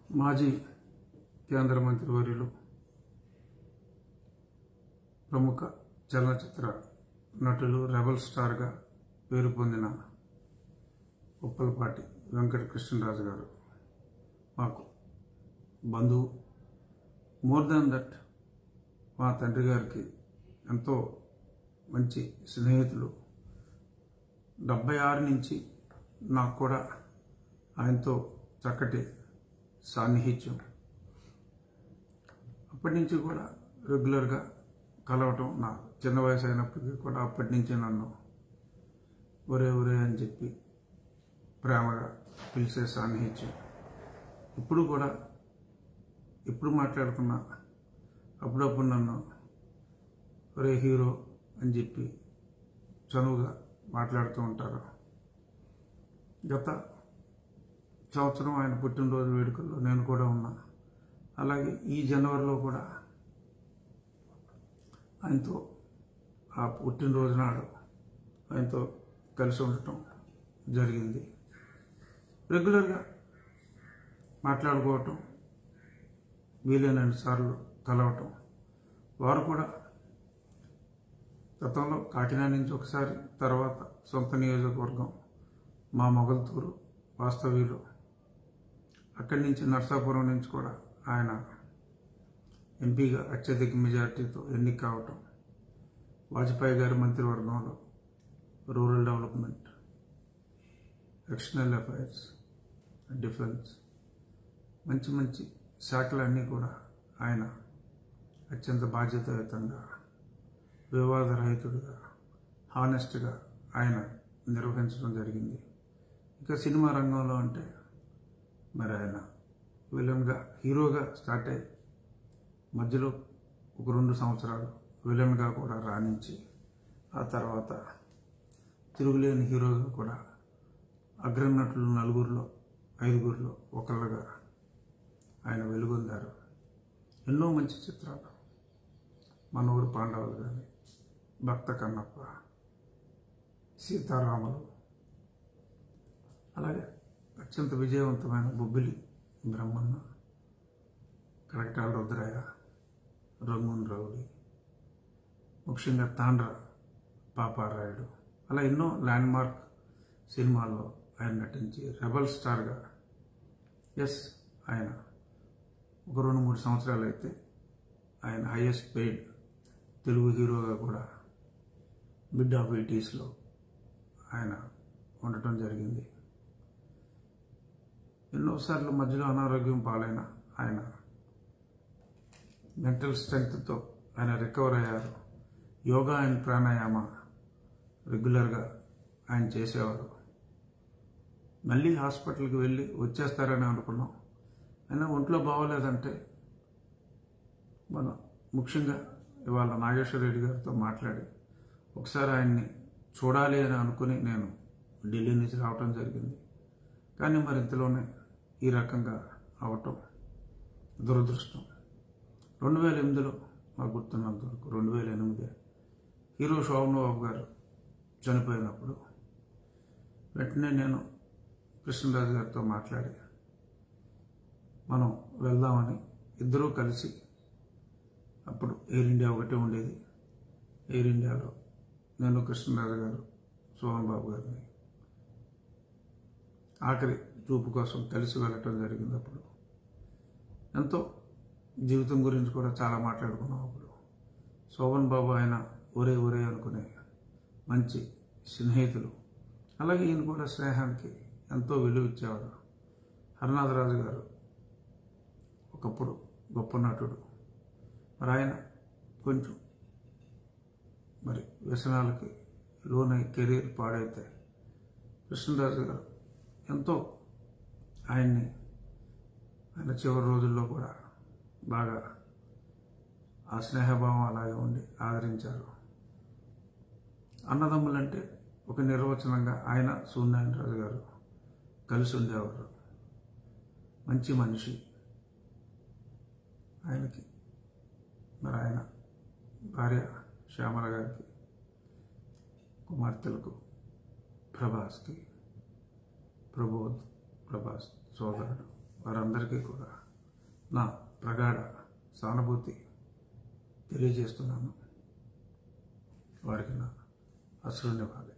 మాజీ కేంద్ర మంత్రివర్యులు ప్రముఖ చలనచిత్ర నటులు రెబల్ స్టార్గా పేరు పొందిన ఉప్పలపాటి వెంకట కృష్ణరాజు గారు మాకు బంధువు మోర్ దాన్ దట్ మా తండ్రి గారికి ఎంతో మంచి స్నేహితులు డెబ్బై ఆరు నుంచి నాకు కూడా ఆయనతో చక్కటి సాన్నిహిత్యం అప్పటి నుంచి కూడా రెగ్యులర్గా కలవటం నా చిన్న వయసు అయినప్పటికీ కూడా అప్పటి నుంచి నన్ను ఒరే ఒరే అని చెప్పి ప్రేమగా పిలిచే సాన్నిహిత్యం ఇప్పుడు కూడా ఎప్పుడు మాట్లాడుకున్నా అప్పుడప్పుడు నన్ను ఒరే హీరో అని చెప్పి చనువుగా మాట్లాడుతూ ఉంటారు గత సంవత్సరం ఆయన పుట్టినరోజు వేడుకల్లో నేను కూడా ఉన్నా అలాగే ఈ జనవరిలో కూడా ఆయనతో ఆ పుట్టినరోజు నాడు ఆయనతో కలిసి ఉండటం జరిగింది రెగ్యులర్గా మాట్లాడుకోవటం వీలైనన్ని సార్లు కలవటం వారు కూడా గతంలో కాకినాడ నుంచి ఒకసారి తర్వాత సొంత నియోజకవర్గం మా మొగల్తూరు వాస్తవ్యులు అక్కడి నుంచి నర్సాపురం నుంచి కూడా ఆయన ఎంపీగా అత్యధిక మెజార్టీతో ఎన్నిక కావటం వాజ్పేయి గారి మంత్రివర్గంలో rural development external affairs defence మంచి మంచి శాఖలన్నీ కూడా ఆయన అత్యంత బాధ్యతాయుతంగా వివాదరహితుడిగా హానెస్ట్గా ఆయన నిర్వహించడం జరిగింది ఇక సినిమా రంగంలో అంటే మరి ఆయన విలన్గా హీరోగా స్టార్ట్ అయ్యి మధ్యలో ఒక రెండు సంవత్సరాలు విలన్గా కూడా రాణించి ఆ తర్వాత తిరుగులేని హీరోగా కూడా అగ్రనటులు నలుగురిలో ఐదుగురిలో ఒకళ్ళగా ఆయన వెలుగొందారు ఎన్నో మంచి చిత్రాలు మన ఊరు పాండవులు కానీ భక్త కన్నప్ప సీతారాములు అలాగే అత్యంత విజయవంతమైన Bobbili Brahmanna collector Rudrayya Rangoon rowdy ముఖ్యంగా తాండ్ర పాపారాయుడు అలా ఎన్నో ల్యాండ్ మార్క్ సినిమాల్లో ఆయన నటించి రెబల్ స్టార్గా ఎస్ ఆయన ఒక రెండు మూడు సంవత్సరాలు అయితే ఆయన హైయెస్ట్ పెయిడ్ తెలుగు హీరోగా కూడా మిడ్ ఆఫ్ ఎయిటీస్లో ఆయన ఉండటం జరిగింది ఎన్నోసార్లు మధ్యలో అనారోగ్యం పాలైన ఆయన మెంటల్ స్ట్రెంగ్త్తో ఆయన రికవర్ అయ్యారు యోగా అండ్ ప్రాణాయామ రెగ్యులర్గా ఆయన చేసేవారు మళ్ళీ హాస్పిటల్కి వెళ్ళి వచ్చేస్తారని అనుకున్నాం అయినా ఒంట్లో బాగోలేదంటే మనం ముఖ్యంగా ఇవాళ నాగేశ్వర రెడ్డి గారితో మాట్లాడి ఒకసారి ఆయన్ని చూడాలి అని అనుకుని నేను ఢిల్లీ నుంచి రావటం జరిగింది కానీ మరి ఇంతలోనే ఈ రకంగా అవటం దురదృష్టం రెండు వేల ఎనిమిదిలో నాకు గుర్తున్నంత వరకు రెండు వేల ఎనిమిది హీరో శోభన్ బాబు గారు చనిపోయినప్పుడు వెంటనే నేను కృష్ణరాజు గారితో మాట్లాడి మనం వెళ్దామని ఇద్దరూ కలిసి అప్పుడు ఎయిర్ ఇండియా ఒకటే ఉండేది ఎయిర్ ఇండియాలో నేను కృష్ణరాజు గారు సోహన్ బాబు గారిని ఆఖరి చూపు కోసం కలిసి వెళ్ళటం జరిగింది అప్పుడు ఎంతో జీవితం గురించి కూడా చాలా మాట్లాడుకున్నాం అప్పుడు శోభన్ బాబు ఆయన ఒరే ఒరే అనుకునే మంచి స్నేహితులు అలాగే ఈయన కూడా స్నేహానికి ఎంతో విలువ ఇచ్చేవాడు హరినాథరాజు గారు ఒకప్పుడు గొప్ప నటుడు మరి ఆయన కొంచెం మరి వ్యసనాలకి లోనై కెరీర్ పాడైతే కృష్ణరాజు గారు ఎంతో ఆయన్ని ఆయన చివరి రోజుల్లో కూడా బాగా ఆ స్నేహభావం అలాగే ఉండి ఆదరించారు అన్నదమ్ములంటే ఒక నిర్వచనంగా ఆయన సూర్యనారాయణరాజు గారు కలిసి ఉండేవారు మంచి మనిషి ఆయనకి మరి ఆయన భార్య శ్యామల గారికి కుమార్తెలకు ప్రభాస్కి ప్రబోధ్ ప్రభాస్ సోదరుడు వారందరికీ కూడా నా ప్రగాఢ సానుభూతి తెలియజేస్తున్నాను వారికి నా అసలు నివాళి